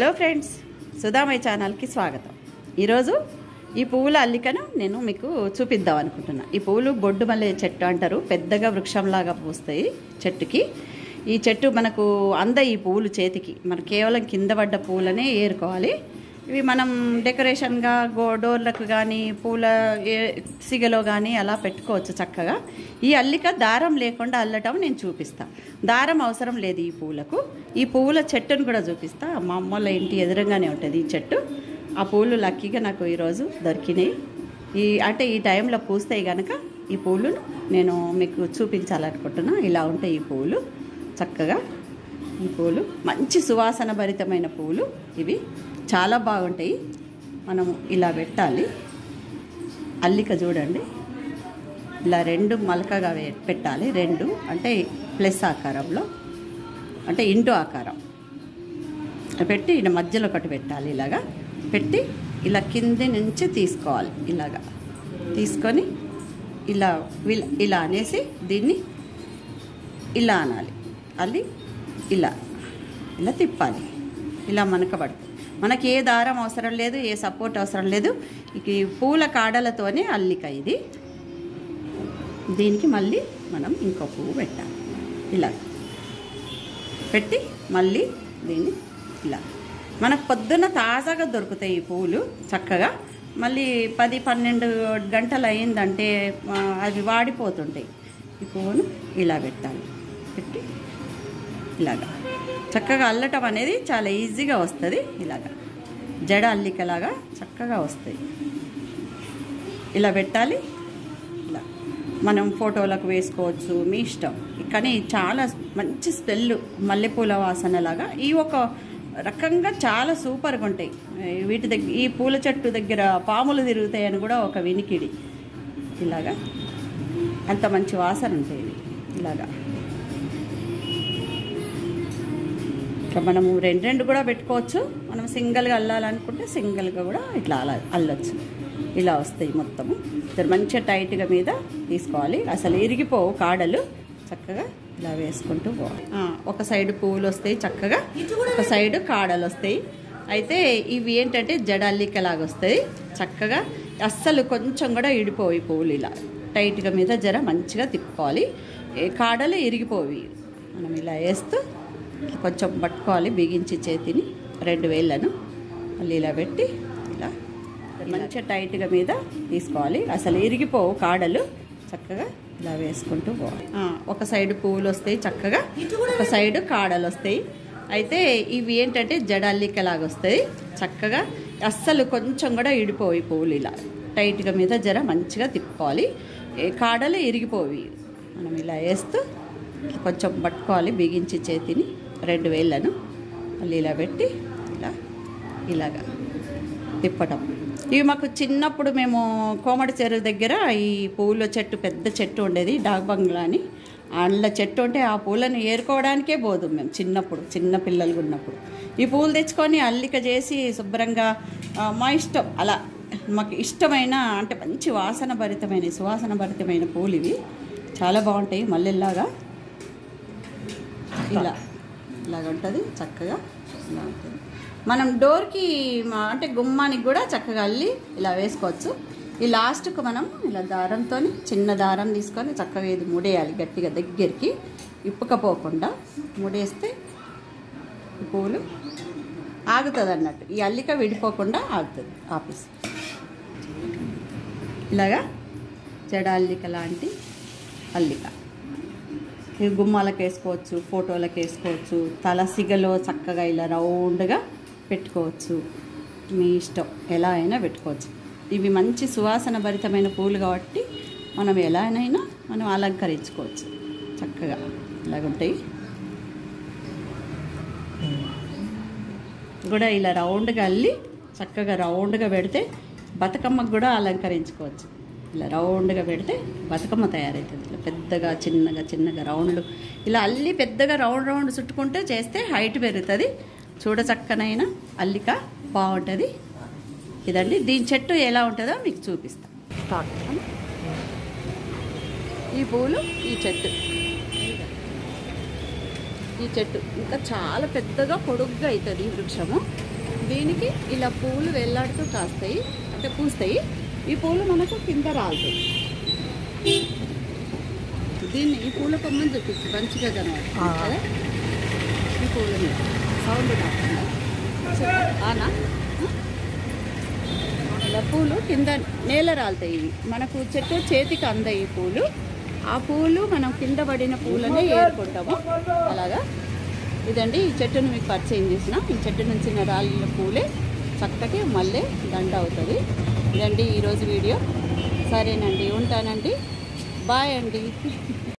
Hello friends Sudhamayya ఛానల్కి స్వాగతం ఈరోజు ఈ పువ్వుల అల్లికను నేను మీకు చూపిద్దాం అనుకుంటున్నా ఈ పువ్వులు బొడ్డు మల్లె చెట్టు అంటారు పెద్దగా వృక్షంలాగా పూస్తాయి చెట్టుకి ఈ చెట్టు మనకు అంద ఈ పువ్వులు చేతికి మనం కేవలం కింద పడ్డ పువ్వులనే ఏరుకోవాలి ఇవి మనం డెకరేషన్గా గో డోర్లకు కానీ పూల ఏ- సిగలో కానీ అలా పెట్టుకోవచ్చు చక్కగా ఈ అల్లిక దారం లేకుండా అల్లటం నేను చూపిస్తా దారం అవసరం లేదు ఈ పువ్వులకు ఈ పువ్వుల చెట్టును కూడా చూపిస్తా మా అమ్మోళ్ళ ఇంటి ఎదురుగానే ఉంటుంది ఈ చెట్టు ఆ పూలు లక్కీగా నాకు ఈరోజు దొరికినాయి ఈ అంటే ఈ టైంలో పూస్తాయి కనుక ఈ పూలను నేను మీకు చూపించాలనుకుంటున్నా ఇలా ఉంటాయి ఈ పువ్వులు చక్కగా ఈ పూలు మంచి సువాసన భరితమైన పువ్వులు ఇవి చాలా బాగుంటాయి మనము ఇలా పెట్టాలి అల్లిక చూడండి ఇలా రెండు మలకగా వే- పెట్టాలి రెండు అంటే ప్లస్ ఆకారంలో అంటే ఇంటూ ఆకారం పెట్టి ఇలా మధ్యలో ఒకటి పెట్టాలి ఇలాగా పెట్టి ఇలా కింది నుంచి తీసుకోవాలి ఇలాగా తీసుకొని ఇలా విల్- ఇలా అనేసి దీన్ని ఇలా అనాలి అల్లి ఇలా ఇలా తిప్పాలి ఇలా మనకబడుతుంది మనకి ఏ దారం అవసరం లేదు ఏ సపోర్ట్ అవసరం లేదు ఇక ఈ పూల కాడలతోనే అల్లిక ఇది దీనికి మళ్ళీ మనం ఇంకో పువ్వు పెట్టాలి ఇలా పెట్టి మళ్ళీ దీన్ని ఇలా మనకు పొద్దున్న తాజాగా దొరుకుతాయి ఈ పువ్వులు చక్కగా మళ్ళీ పది పన్నెండు గంటలు అయిందంటే ఆ, అవి వాడిపోతుంటాయి ఈ పువ్వును ఇలా పెట్టాలి పెట్టి ఇలాగా చక్కగా అల్లటం అనేది చాలా ఈజీగా వస్తుంది ఇలాగా జడ అల్లికలాగా చక్కగా వస్తాయి ఇలా పెట్టాలి ఇలా మనం ఫోటోలకు వేసుకోవచ్చు మీ ఇష్టం కానీ చాలా మంచి స్మెల్ మల్లెపూల వాసనలాగా ఈ ఒక రకంగా చాలా సూపర్గా ఉంటాయి వీటి దగ్గర ఈ పూల చెట్టు దగ్గర పాములు తిరుగుతాయని కూడా ఒక వినికిడి ఇలాగా అంత మంచి వాసన ఉంటాయి ఇవి ఇలాగా ఇట్లా మనము రెండు రెండు కూడా పెట్టుకోవచ్చు మనం సింగిల్గా అల్లాలనుకుంటే సింగిల్గా కూడా ఇట్లా అలా అల్లొచ్చు ఇలా వస్తాయి మొత్తము ఇద్దరు మంచిగా టైట్గా మీద తీసుకోవాలి అసలు ఇరిగిపోవు కాడలు చక్కగా ఇలా వేసుకుంటూ పోవాలి ఆ, ఒక సైడ్ పువ్వులు వస్తాయి చక్కగా ఒక సైడ్ కాడలు వస్తాయి అయితే ఇవి ఏంటంటే జడల్లికలాగా వస్తాయి చక్కగా అస్సలు కొంచెం కూడా ఇడిపోవు ఈ పువ్వులు ఇలా టైట్గా మీద జర మంచిగా తిప్పుకోవాలి ఏ కాడలు ఇరిగిపోవి మనం ఇలా వేస్తూ కొంచెం పట్టుకోవాలి బిగించి చేతిని రెండు వేళ్ళను మళ్ళీ ఇలా పెట్టి ఇలా మంచిగా టైట్గా మీద తీసుకోవాలి అసలు ఇరిగిపోవు కాడలు చక్కగా ఇలా వేసుకుంటూ పోవాలి ఆ, ఒక సైడ్ పువ్వులు వస్తాయి చక్కగా ఒక సైడ్ కాడలు వస్తాయి అయితే ఇవి ఏంటంటే జడల్లికలాగా వస్తాయి చక్కగా అస్సలు కొంచెం కూడా ఇడిపోవు ఈ పువ్వులు ఇలా టైట్గా మీద జర మంచిగా తిప్పుకోవాలి ఏ కాడలు ఇరిగిపోవి మనం ఇలా వేస్తూ కొంచెం పట్టుకోవాలి బిగించి చేతిని రెండు వేళ్ళను మళ్ళీ ఇలా పెట్టి ఇలా ఇలాగా తిప్పటం ఇవి మాకు చిన్నప్పుడు మేము కోమటి చెరువు దగ్గర ఈ పూల చెట్టు పెద్ద చెట్టు ఉండేది డాగ్ బంగ్లా అని అందులో చెట్టు ఉంటే ఆ పూలను ఏరుకోవడానికే పోదు మేము చిన్నప్పుడు చిన్న పిల్లలు ఉన్నప్పుడు ఈ పూలు తెచ్చుకొని అల్లిక చేసి శుభ్రంగా ఆ, మా ఇష్టం అలా మాకు ఇష్టమైన అంటే మంచి వాసన భరితమైన సువాసన భరితమైన పూలు ఇవి చాలా బాగుంటాయి మల్లెల్లాగా ఇలా ఇలాగ ఉంటుంది చక్కగా ఇలా ఉంటుంది మనం డోర్కి మా- అంటే గుమ్మానికి కూడా చక్కగా అల్లి ఇలా వేసుకోవచ్చు ఈ లాస్ట్కు మనం ఇలా దారంతో చిన్న దారం తీసుకొని చక్కగా ఇది ముడేయాలి గట్టిగా దగ్గరికి ఇప్పుకపోకుండా ముడేస్తే ఈ పువ్వులు ఆగుతుంది అన్నట్టు ఈ అల్లిక విడిపోకుండా ఆగుతుంది ఆపేసి ఇలాగా జడ అల్లిక లాంటి అల్లిక ఈ గుమ్మాలకు వేసుకోవచ్చు ఫోటోలకు వేసుకోవచ్చు తల సిగలో చక్కగా ఇలా రౌండ్గా పెట్టుకోవచ్చు మీ ఇష్టం ఎలా అయినా పెట్టుకోవచ్చు ఇవి మంచి సువాసన భరితమైన పూలు కాబట్టి మనం ఎలానైనా మనం అలంకరించుకోవచ్చు చక్కగా ఇలాగుంటాయి కూడా ఇలా రౌండ్గా అల్లి చక్కగా రౌండ్గా పెడితే బతుకమ్మకు కూడా అలంకరించుకోవచ్చు ఇలా రౌండ్గా పెడితే బతుకమ్మ తయారవుతుంది ఇట్లా పెద్దగా చిన్నగా చిన్నగా రౌండ్లు ఇలా అల్లి పెద్దగా రౌండ్ రౌండ్ చుట్టుకుంటూ చేస్తే హైట్ పెరుగుతుంది చూడ చక్కనైన అల్లిక బాగుంటుంది ఇదండి దీని చెట్టు ఎలా ఉంటుందో మీకు చూపిస్తాను ఈ పూలు ఈ చెట్టు ఈ చెట్టు ఇంకా చాలా పెద్దగా పొడుగ్గా అవుతుంది ఈ వృక్షము దీనికి ఇలా పూలు వెళ్లాడుతూ కాస్తాయి అంటే పూస్తాయి ఈ పూలు మనకు కింద రాలుతాయి దీన్ని ఈ పూల కొమ్మని చూపించు మంచిగా కనబడుతుంది ఆ. కదా ఈ పూల మీద సౌండ్ కాకుండా చెప్పు. ఆనా ఇలా పూలు కింద నేల రాలుతాయి ఇవి మనకు చెట్టు చేతికి అందాయి ఈ పూలు ఆ పూలు మనం కింద పడిన పూలనే ఏరుకుంటాము అలాగా ఇదండి ఈ చెట్టును మీకు పరిచయం చేసిన ఈ చెట్టు నుంచి రాలిన పూలే చక్కటి మళ్ళీ దండ అవుతుంది ఇదండి ఈరోజు వీడియో సరేనండి ఉంటానండి బాయ్ అండి